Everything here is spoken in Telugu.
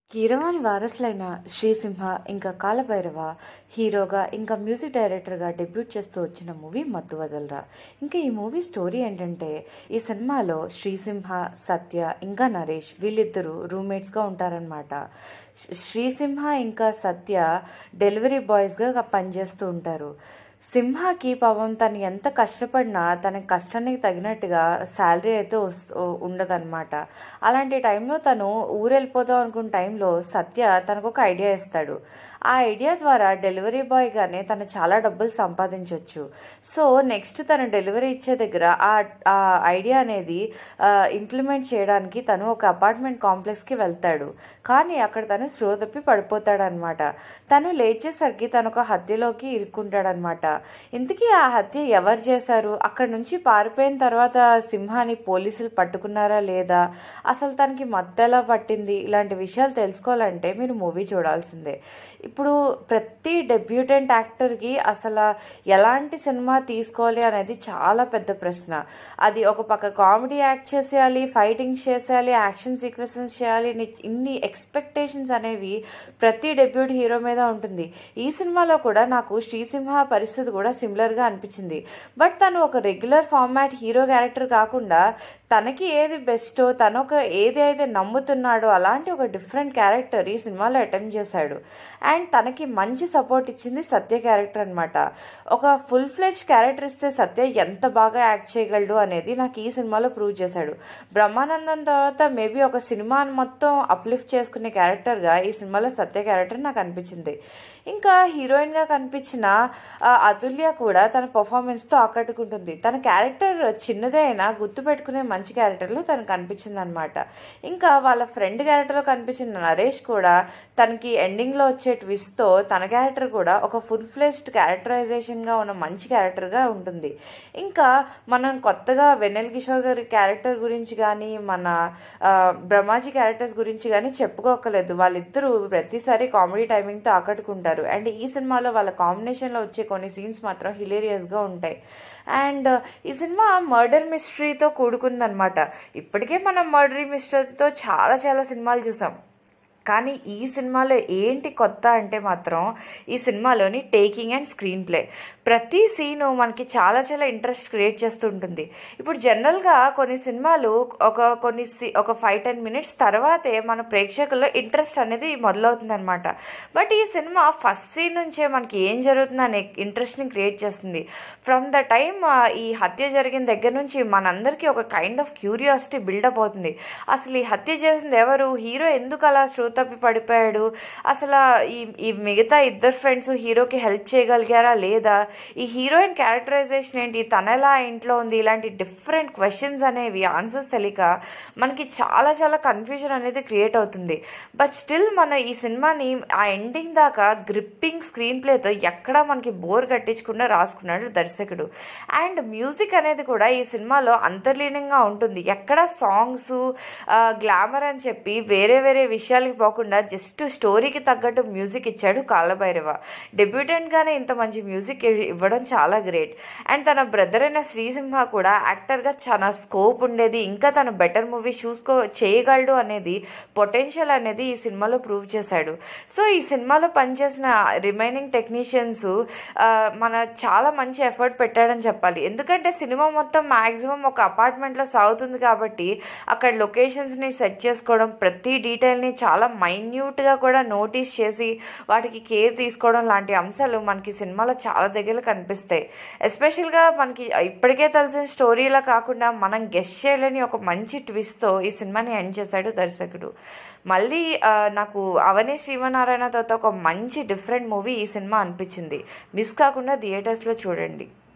కీరవాణి వారసులైన శ్రీసింహ ఇంకా కాలభైరవ హీరోగా ఇంకా మ్యూజిక్ డైరెక్టర్గా డెబ్యూట్ చేస్తూ వచ్చిన మూవీ మత్తు వదలరా ఇంకా ఈ మూవీ స్టోరీ ఏంటంటే ఈ సినిమాలో శ్రీసింహ సత్య ఇంకా నరేష్ వీళ్ళిద్దరూ రూమ్మేట్స్గా ఉంటారనమాట శ్రీసింహ ఇంకా సత్య డెలివరీ బాయ్స్గా పనిచేస్తూ ఉంటారు సింహాకి పాపం తను ఎంత కష్టపడినా తన కష్టానికి తగినట్టుగా శాలరీ అయితే వస్తూ ఉండదన్నమాట అలాంటి టైంలో తను ఊరు వెళ్ళిపోదాం అనుకున్న టైంలో సత్య తనకు ఒక ఐడియా ఇస్తాడు ఆ ఐడియా ద్వారా డెలివరీ బాయ్గానే తను చాలా డబ్బులు సంపాదించవచ్చు సో నెక్స్ట్ తన డెలివరీ ఇచ్చే దగ్గర ఆ ఆ ఐడియా అనేది ఇంప్లిమెంట్ చేయడానికి తను ఒక అపార్ట్మెంట్ కాంప్లెక్స్కి వెళ్తాడు కానీ అక్కడ తను స్లో తప్పి పడిపోతాడనమాట తను లేచేసరికి తను ఒక హత్యలోకి ఇరుక్కుంటాడనమాట ఇంతకీ ఆ హత్య ఎవరు చేశారు అక్కడ నుంచి పారిపోయిన తర్వాత సింహాన్ని పోలీసులు పట్టుకున్నారా లేదా అసలు తనకి మత్తెలా పట్టింది ఇలాంటి విషయాలు తెలుసుకోవాలంటే మీరు మూవీ చూడాల్సిందే ఇప్పుడు ప్రతి డెబ్యూటెంట్ యాక్టర్కి అసలు ఎలాంటి సినిమా తీసుకోవాలి అనేది చాలా పెద్ద ప్రశ్న అది ఒక పక్క కామెడీ యాక్ట్ చేసేయాలి ఫైటింగ్స్ చేసేయాలి యాక్షన్ సీక్వెన్సెస్ చేయాలి ఇన్ని ఎక్స్పెక్టేషన్స్ అనేవి ప్రతి డెబ్యూట్ హీరో మీద ఉంటుంది ఈ సినిమాలో కూడా నాకు శ్రీసింహ పరిస్థితి కూడా సిమిలర్గా అనిపించింది బట్ తను ఒక రెగ్యులర్ ఫార్మాట్ హీరో క్యారెక్టర్ కాకుండా తనకి ఏది బెస్టో తను ఒక ఏది అయితే నమ్ముతున్నాడో అలాంటి ఒక డిఫరెంట్ క్యారెక్టర్ ఈ సినిమాలో అటెంప్ట్ చేశాడు అండ్ తనకి మంచి సపోర్ట్ ఇచ్చింది సత్య క్యారెక్టర్ అనమాట ఒక ఫుల్ ఫ్లెజ్ క్యారెక్టర్ ఇస్తే సత్య ఎంత బాగా యాక్ట్ చేయగలడు అనేది నాకు ఈ సినిమాలో ప్రూవ్ చేశాడు బ్రహ్మానందం తర్వాత మేబీ ఒక సినిమాని మొత్తం అప్లిఫ్ట్ చేసుకునే క్యారెక్టర్గా ఈ సినిమాలో సత్య క్యారెక్టర్ నాకు అనిపించింది ఇంకా హీరోయిన్గా కనిపించిన అతుల్య కూడా తన పర్ఫార్మెన్స్తో ఆకట్టుకుంటుంది తన క్యారెక్టర్ చిన్నదే అయినా గుర్తుపెట్టుకునే మంచి క్యారెక్టర్లు తనకు కనిపించింది అనమాట ఇంకా వాళ్ళ ఫ్రెండ్ క్యారెక్టర్లో కనిపించిన నరేష్ కూడా తనకి ఎండింగ్లో వచ్చే ట్విస్ట్తో తన క్యారెక్టర్ కూడా ఒక ఫుల్ ఫ్లెజ్డ్ క్యారెక్టరైజేషన్గా ఉన్న మంచి క్యారెక్టర్గా ఉంటుంది ఇంకా మనం కొత్తగా వెన్నెల్ కిషోర్ గారి క్యారెక్టర్ గురించి కానీ మన బ్రహ్మాజీ క్యారెక్టర్స్ గురించి కానీ చెప్పుకోకలేదు వాళ్ళిద్దరూ ప్రతిసారి కామెడీ టైమింగ్తో ఆకట్టుకుంటారు అండ్ ఈ సినిమాలో వాళ్ళ కాంబినేషన్లో వచ్చే కొన్ని సీన్స్ మాత్రం హిలేరియస్గా ఉంటాయి అండ్ ఈ సినిమా మర్డర్ మిస్టరీతో కూడుకుందనమాట ఇప్పటికే మనం మర్డరీ మిస్టరీతో చాలా చాలా సినిమాలు చూసాం కానీ ఈ సినిమాలో ఏంటి కొత్త అంటే మాత్రం ఈ సినిమాలోని టేకింగ్ అండ్ స్క్రీన్ ప్లే ప్రతి సీను మనకి చాలా చాలా ఇంట్రెస్ట్ క్రియేట్ చేస్తుంటుంది ఇప్పుడు జనరల్గా కొన్ని సినిమాలు ఒక కొన్ని ఒక ఫైవ్ టెన్ మినిట్స్ తర్వాతే మన ప్రేక్షకుల్లో ఇంట్రెస్ట్ అనేది మొదలవుతుంది అనమాట బట్ ఈ సినిమా ఫస్ట్ సీన్ నుంచే మనకి ఏం జరుగుతుంది అనే ఇంట్రెస్ట్ని క్రియేట్ చేస్తుంది ఫ్రమ్ ద టైమ్ ఈ హత్య జరిగిన దగ్గర నుంచి మనందరికీ ఒక కైండ్ ఆఫ్ క్యూరియాసిటీ బిల్డప్ అవుతుంది అసలు ఈ హత్య చేసింది ఎవరు హీరో ఎందుకు అలా శ్రూ తప్పి పడిపోయాడు అసలు ఈ ఈ మిగతా ఇద్దరు ఫ్రెండ్స్ హీరోకి హెల్ప్ చేయగలిగారా లేదా ఈ హీరోయిన్ క్యారెక్టరైజేషన్ ఏంటి తన ఎలా ఇంట్లో ఉంది ఇలాంటి డిఫరెంట్ క్వశ్చన్స్ అనేవి ఆన్సర్స్ తెలియక మనకి చాలా చాలా కన్ఫ్యూజన్ అనేది క్రియేట్ అవుతుంది బట్ స్టిల్ మన ఈ సినిమాని ఆ ఎండింగ్ దాకా గ్రిప్పింగ్ స్క్రీన్ ప్లేతో ఎక్కడా మనకి బోర్ కట్టించకుండా రాసుకున్నాడు దర్శకుడు అండ్ మ్యూజిక్ అనేది కూడా ఈ సినిమాలో అంతర్లీనంగా ఉంటుంది ఎక్కడ సాంగ్స్ గ్లామర్ అని చెప్పి వేరే వేరే విషయాలకి పోకుండా జస్ట్ స్టోరీకి తగ్గట్టు మ్యూజిక్ ఇచ్చాడు కాలభైరవ డెబ్యూటెంట్గానే ఇంత మంచి మ్యూజిక్ ఇవ్వడం చాలా గ్రేట్ అండ్ తన బ్రదర్ అయిన శ్రీసింహ కూడా యాక్టర్గా చాలా స్కోప్ ఉండేది ఇంకా తను బెటర్ మూవీ చూసుకో చేయగలడు అనేది పొటెన్షియల్ అనేది ఈ సినిమాలో ప్రూవ్ చేశాడు సో ఈ సినిమాలో పనిచేసిన రిమైనింగ్ టెక్నీషియన్స్ మన చాలా మంచి ఎఫర్ట్ పెట్టాడని చెప్పాలి ఎందుకంటే సినిమా మొత్తం మ్యాక్సిమం ఒక అపార్ట్మెంట్లో సాగుతుంది కాబట్టి అక్కడ లొకేషన్స్ని సెట్ చేసుకోవడం ప్రతి డీటెయిల్ని చాలా మైన్యూట్గా కూడా నోటీస్ చేసి వాటికి కేర్ తీసుకోవడం లాంటి అంశాలు మనకి సినిమాలో చాలా దగ్గర కనిపిస్తాయి ఎస్పెషల్గా మనకి ఇప్పటికే తెలిసిన స్టోరీలా కాకుండా మనం గెస్ట్ చేయలేని ఒక మంచి ట్విస్ట్తో ఈ సినిమాని ఎండ్ చేశాడు దర్శకుడు మళ్ళీ నాకు అవనే శ్రీవనారాయణతో ఒక మంచి డిఫరెంట్ మూవీ ఈ సినిమా అనిపించింది మిస్ కాకుండా థియేటర్స్లో చూడండి